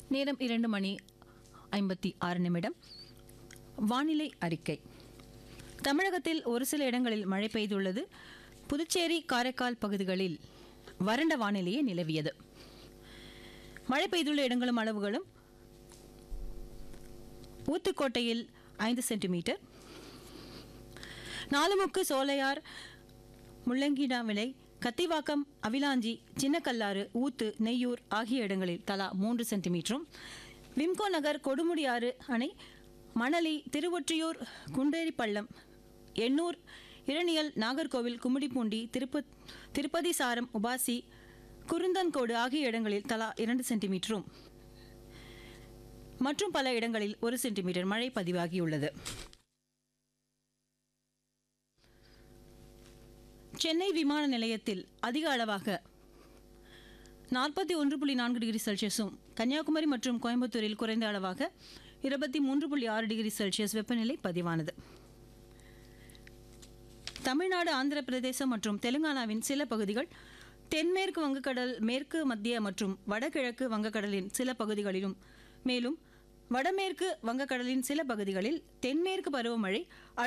நேரம் இரண்டு மணி ஐம்பத்தி ஆறு நிமிடம் வானிலை அறிக்கை தமிழகத்தில் ஒரு சில இடங்களில் மழை பெய்துள்ளது புதுச்சேரி காரைக்கால் பகுதிகளில் வறண்ட வானிலையே நிலவியது மழை பெய்துள்ள இடங்களும் அளவுகளும் ஊத்துக்கோட்டையில் ஐந்து சென்டிமீட்டர் நாலுமுக்கு சோலையார் முள்ளங்கிடாவிளை கத்திவாக்கம் அவிலாஞ்சி சின்னக்கல்லாறு ஊத்து நெய்யூர் ஆகிய இடங்களில் தலா மூன்று சென்டிமீட்டரும் விம்கோ நகர் கொடுமுடியாறு அணை மணலி திருவொற்றியூர் குண்டேரிப்பள்ளம் எண்ணூர் இரணியல் நாகர்கோவில் கும்மிடிப்பூண்டி திருப்ப திருப்பதி சாரம் உபாசி குருந்தன்கோடு ஆகிய இடங்களில் தலா இரண்டு சென்டிமீட்டரும் மற்றும் பல இடங்களில் ஒரு சென்டிமீட்டர் மழை பதிவாகியுள்ளது சென்னை விமான நிலையத்தில் அதிக அளவாக நாற்பத்தி ஒன்று புள்ளி நான்கு டிகிரி செல்சியஸும் கன்னியாகுமரி மற்றும் கோயம்புத்தூரில் குறைந்த அளவாக இருபத்தி மூன்று புள்ளி ஆறு டிகிரி செல்சியஸ் வெப்பநிலை பதிவானது தமிழ்நாடு ஆந்திர பிரதேசம் மற்றும் தெலுங்கானாவின் சில பகுதிகள் தென்மேற்கு வங்கக்கடல் மேற்கு மத்திய மற்றும் வடகிழக்கு வங்கக்கடலின் சில பகுதிகளிலும் மேலும் வடமேற்கு வங்கக்கடலின் சில பகுதிகளில் தென்மேற்கு பருவமழை